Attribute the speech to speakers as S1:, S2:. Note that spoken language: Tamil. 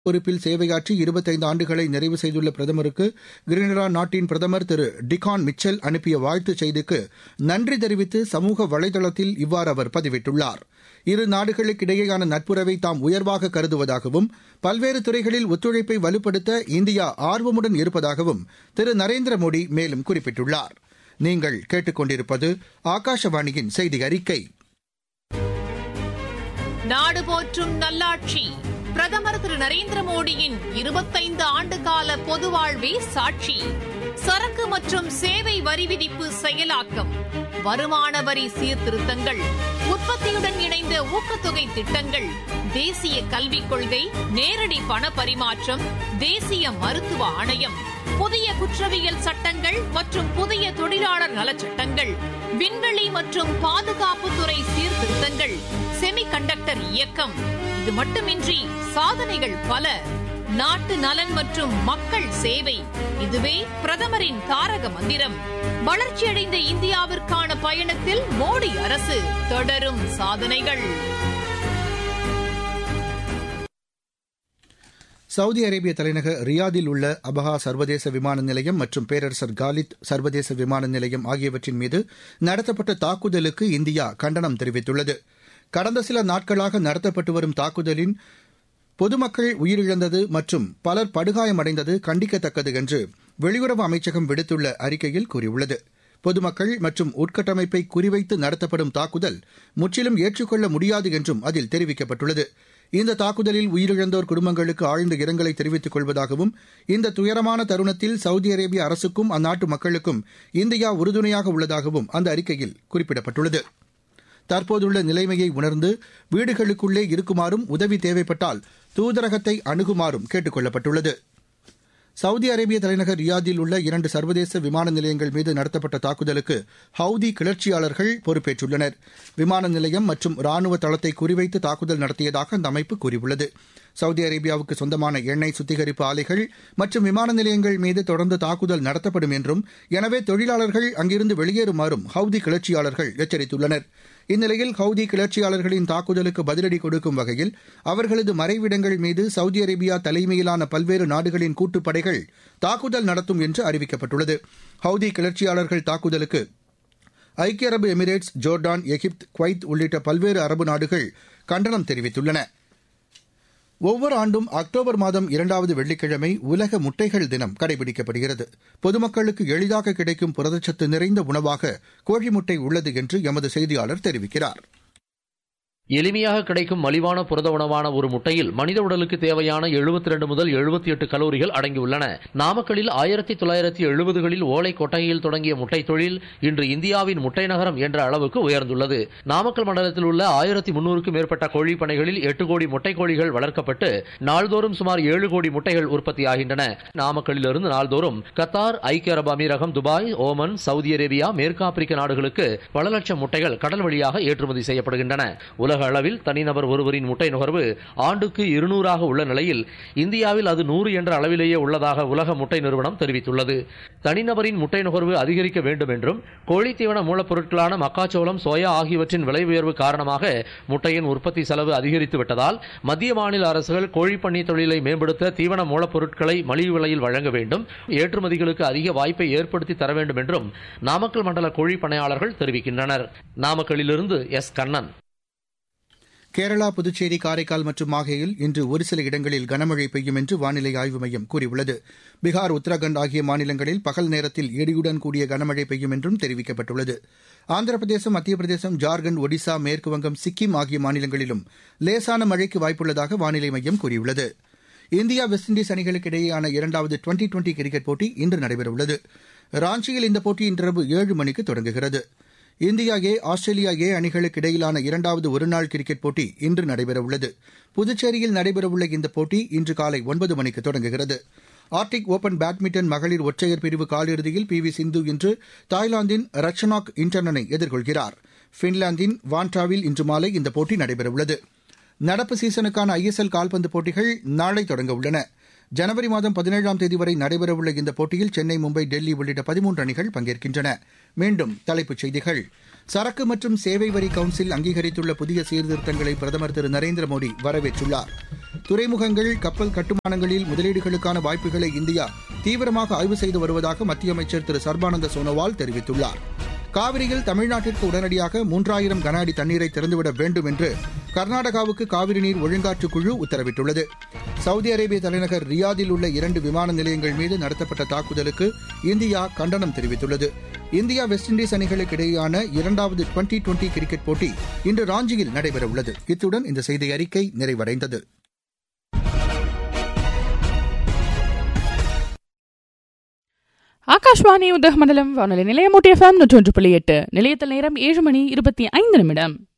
S1: பொறுப்பில் சேவையாற்றி இருபத்தைந்து ஆண்டுகளை நிறைவு செய்துள்ள பிரதமருக்கு கிரினடா நாட்டின் பிரதமர் திரு டிகான் மிச்சல் அனுப்பிய வாழ்த்துச் செய்திக்கு நன்றி தெரிவித்து சமூக வலைதளத்தில் இவ்வாறு அவர் பதிவிட்டுள்ளார் இரு நாடுகளுக்கிடையேயான நட்புறவை தாம் உயர்வாக கருதுவதாகவும் பல்வேறு துறைகளில் ஒத்துழைப்பை வலுப்படுத்த இந்தியா ஆர்வமுடன் இருப்பதாகவும் திரு நரேந்திர மோடி மேலும் குறிப்பிட்டுள்ளார் நீங்கள் கேட்டுக்கொண்டிருப்பது ஆகாஷவாணியின் செய்தி அறிக்கை
S2: நாடு போற்றும் நல்லாட்சி பிரதமர் திரு நரேந்திர மோடியின் இருபத்தைந்து ஆண்டுகால பொது வாழ்வே சாட்சி சரக்கு மற்றும் சேவை வரி விதிப்பு செயலாக்கம் வருமான வரி சீர்திருத்தங்கள் உற்பத்தியுடன் இணைந்த ஊக்கத்தொகை திட்டங்கள் தேசிய கல்விக் கொள்கை நேரடி பண பரிமாற்றம் தேசிய மருத்துவ ஆணையம் புதிய குற்றவியல் சட்டங்கள் மற்றும் புதிய தொழிலாளர் நலச்சட்டங்கள் விண்வெளி மற்றும் பாதுகாப்புத்துறை சீர்திருத்தங்கள் செமி கண்டக்டர் இயக்கம் இது மட்டுமின்றி சாதனைகள் பல நாட்டு நலன் மற்றும் மக்கள் சேவை இதுவே பிரதமரின் தாரக மந்திரம் வளர்ச்சியடைந்த இந்தியாவிற்கான பயணத்தில் மோடி அரசு தொடரும் சாதனைகள்
S1: சவுதி அரேபிய தலைநகர் ரியாதில் உள்ள அபஹா சர்வதேச விமான நிலையம் மற்றும் பேரரசர் காலித் சர்வதேச விமான நிலையம் ஆகியவற்றின் மீது நடத்தப்பட்ட தாக்குதலுக்கு இந்தியா கண்டனம் தெரிவித்துள்ளது கடந்த சில நாட்களாக நடத்தப்பட்டு வரும் தாக்குதலின் பொதுமக்கள் உயிரிழந்தது மற்றும் பலர் படுகாயமடைந்தது கண்டிக்கத்தக்கது என்று வெளியுறவு அமைச்சகம் விடுத்துள்ள அறிக்கையில் கூறியுள்ளது பொதுமக்கள் மற்றும் உட்கட்டமைப்பை குறிவைத்து நடத்தப்படும் தாக்குதல் முற்றிலும் ஏற்றுக்கொள்ள முடியாது என்றும் அதில் தெரிவிக்கப்பட்டுள்ளது இந்த தாக்குதலில் உயிரிழந்தோர் குடும்பங்களுக்கு ஆழ்ந்த இரங்கலை தெரிவித்துக் கொள்வதாகவும் இந்த துயரமான தருணத்தில் சவுதி அரேபிய அரசுக்கும் அந்நாட்டு மக்களுக்கும் இந்தியா உறுதுணையாக உள்ளதாகவும் அந்த அறிக்கையில் குறிப்பிடப்பட்டுள்ளது தற்போதுள்ள நிலைமையை உணர்ந்து வீடுகளுக்குள்ளே இருக்குமாறும் உதவி தேவைப்பட்டால் தூதரகத்தை அணுகுமாறும் கேட்டுக் கொள்ளப்பட்டுள்ளது சவுதி அரேபிய தலைநகர் ரியாதில் உள்ள இரண்டு சர்வதேச விமான நிலையங்கள் மீது நடத்தப்பட்ட தாக்குதலுக்கு ஹவுதி கிளர்ச்சியாளர்கள் பொறுப்பேற்றுள்ளனர் விமான நிலையம் மற்றும் ராணுவ தளத்தை குறிவைத்து தாக்குதல் நடத்தியதாக அந்த அமைப்பு கூறியுள்ளது சவுதி அரேபியாவுக்கு சொந்தமான எண்ணெய் சுத்திகரிப்பு ஆலைகள் மற்றும் விமான நிலையங்கள் மீது தொடர்ந்து தாக்குதல் நடத்தப்படும் என்றும் எனவே தொழிலாளர்கள் அங்கிருந்து வெளியேறுமாறும் ஹவுதி கிளர்ச்சியாளர்கள் எச்சரித்துள்ளனர் இந்நிலையில் ஹவுதி கிளர்ச்சியாளர்களின் தாக்குதலுக்கு பதிலடி கொடுக்கும் வகையில் அவர்களது மறைவிடங்கள் மீது சவுதி அரேபியா தலைமையிலான பல்வேறு நாடுகளின் கூட்டுப்படைகள் தாக்குதல் நடத்தும் என்று அறிவிக்கப்பட்டுள்ளது ஹவுதி கிளர்ச்சியாளர்கள் தாக்குதலுக்கு ஐக்கிய அரபு எமிரேட்ஸ் ஜோர்டான் எகிப்து குவைத் உள்ளிட்ட பல்வேறு அரபு நாடுகள் கண்டனம் தெரிவித்துள்ளன ஒவ்வொரு ஆண்டும் அக்டோபர் மாதம் இரண்டாவது வெள்ளிக்கிழமை உலக முட்டைகள் தினம் கடைபிடிக்கப்படுகிறது பொதுமக்களுக்கு எளிதாக கிடைக்கும் புரதச்சத்து நிறைந்த உணவாக கோழி முட்டை உள்ளது என்று எமது செய்தியாளர் தெரிவிக்கிறார்
S3: எளிமையாக கிடைக்கும் மலிவான புரத உணவான ஒரு முட்டையில் மனித உடலுக்கு தேவையான எழுபத்தி ரெண்டு முதல் எழுபத்தி எட்டு கலோரிகள் அடங்கியுள்ளன நாமக்கல்லில் ஆயிரத்தி தொள்ளாயிரத்தி எழுபதுகளில் ஓலை கொட்டகையில் தொடங்கிய முட்டை தொழில் இன்று இந்தியாவின் முட்டை நகரம் என்ற அளவுக்கு உயர்ந்துள்ளது நாமக்கல் மண்டலத்தில் உள்ள ஆயிரத்தி முன்னூறுக்கும் மேற்பட்ட கோழி பண்ணைகளில் எட்டு கோடி முட்டை கோழிகள் வளர்க்கப்பட்டு நாள்தோறும் சுமார் ஏழு கோடி முட்டைகள் உற்பத்தியாகின்றன நாமக்கல்லிலிருந்து நாள்தோறும் கத்தார் ஐக்கிய அரபு அமீரகம் துபாய் ஓமன் சவுதி அரேபியா மேற்கு ஆப்பிரிக்க நாடுகளுக்கு பல லட்சம் முட்டைகள் கடல் வழியாக ஏற்றுமதி செய்யப்படுகின்றன உலக அளவில் தனிநபர் ஒருவரின் முட்டை நுகர்வு ஆண்டுக்கு இருநூறாக உள்ள நிலையில் இந்தியாவில் அது நூறு என்ற அளவிலேயே உள்ளதாக உலக முட்டை நிறுவனம் தெரிவித்துள்ளது தனிநபரின் முட்டை நுகர்வு அதிகரிக்க வேண்டும் என்றும் கோழித்தீவன மூலப்பொருட்களான மக்காச்சோளம் சோயா ஆகியவற்றின் விலை உயர்வு காரணமாக முட்டையின் உற்பத்தி செலவு அதிகரித்து விட்டதால் மத்திய மாநில அரசுகள் கோழிப்பண்ணி தொழிலை மேம்படுத்த தீவன மூலப்பொருட்களை மலிவு விலையில் வழங்க வேண்டும் ஏற்றுமதிகளுக்கு அதிக வாய்ப்பை ஏற்படுத்தி தர வேண்டும் என்றும் நாமக்கல் மண்டல கோழி பண்ணையாளர்கள் தெரிவிக்கின்றனர் நாமக்கல்லிலிருந்து எஸ் கண்ணன்
S1: கேரளா புதுச்சேரி காரைக்கால் மற்றும் மாஹேயில் இன்று ஒரு சில இடங்களில் கனமழை பெய்யும் என்று வானிலை ஆய்வு மையம் கூறியுள்ளது பீகார் உத்தரகாண்ட் ஆகிய மாநிலங்களில் பகல் நேரத்தில் இடியுடன் கூடிய கனமழை பெய்யும் என்றும் தெரிவிக்கப்பட்டுள்ளது ஆந்திர பிரதேசம் மத்திய பிரதேசம் ஜார்க்கண்ட் ஒடிசா மேற்குவங்கம் சிக்கிம் ஆகிய மாநிலங்களிலும் லேசான மழைக்கு வாய்ப்புள்ளதாக வானிலை மையம் கூறியுள்ளது இந்தியா வெஸ்ட் இண்டீஸ் அணிகளுக்கு இடையேயான இரண்டாவது டுவெண்டி டுவெண்டி கிரிக்கெட் போட்டி இன்று நடைபெறவுள்ளது ராஞ்சியில் இந்த போட்டி இன்றிரவு ஏழு மணிக்கு தொடங்குகிறது இந்தியா ஏ ஆஸ்திரேலியா ஏ அணிகளுக்கு இடையிலான இரண்டாவது ஒருநாள் கிரிக்கெட் போட்டி இன்று நடைபெறவுள்ளது புதுச்சேரியில் நடைபெறவுள்ள இந்த போட்டி இன்று காலை ஒன்பது மணிக்கு தொடங்குகிறது ஆர்டிக் ஓபன் பேட்மிண்டன் மகளிர் ஒற்றையர் பிரிவு காலிறுதியில் பி வி சிந்து இன்று தாய்லாந்தின் ரச்சனாக் இன்டர்னனை எதிர்கொள்கிறார் பின்லாந்தின் வான்டாவில் இன்று மாலை இந்த போட்டி நடைபெறவுள்ளது நடப்பு சீசனுக்கான ஐஎஸ்எல் கால்பந்து போட்டிகள் நாளை தொடங்க உள்ளன ஜனவரி மாதம் பதினேழாம் தேதி வரை நடைபெறவுள்ள இந்த போட்டியில் சென்னை மும்பை டெல்லி உள்ளிட்ட பதிமூன்று அணிகள் பங்கேற்கின்றன மீண்டும் தலைப்புச் செய்திகள் சரக்கு மற்றும் சேவை வரி கவுன்சில் அங்கீகரித்துள்ள புதிய சீர்திருத்தங்களை பிரதமர் திரு நரேந்திர மோடி வரவேற்றுள்ளார் துறைமுகங்கள் கப்பல் கட்டுமானங்களில் முதலீடுகளுக்கான வாய்ப்புகளை இந்தியா தீவிரமாக ஆய்வு செய்து வருவதாக மத்திய அமைச்சர் திரு சர்பானந்த சோனோவால் தெரிவித்துள்ளார் காவிரியில் தமிழ்நாட்டிற்கு உடனடியாக மூன்றாயிரம் கன அடி தண்ணீரை திறந்துவிட வேண்டும் என்று கர்நாடகாவுக்கு காவிரி நீர் ஒழுங்காற்று குழு உத்தரவிட்டுள்ளது சவுதி அரேபிய தலைநகர் ரியாதில் உள்ள இரண்டு விமான நிலையங்கள் மீது நடத்தப்பட்ட தாக்குதலுக்கு இந்தியா கண்டனம் தெரிவித்துள்ளது இந்தியா வெஸ்ட் இண்டீஸ் அணிகளுக்கு இடையேயான இரண்டாவது டுவெண்டி டுவெண்டி கிரிக்கெட் போட்டி இன்று ராஞ்சியில் நடைபெறவுள்ளது இத்துடன் இந்த செய்தி அறிக்கை நிறைவடைந்தது
S4: ஆகாஷ்வாணி உதகமண்டலம் வானொலி நிலையம் எஃப்எம் நூற்றொன்று புள்ளி எட்டு நிலையத்தில் நேரம் ஏழு மணி இருபத்தி ஐந்து நிமிடம்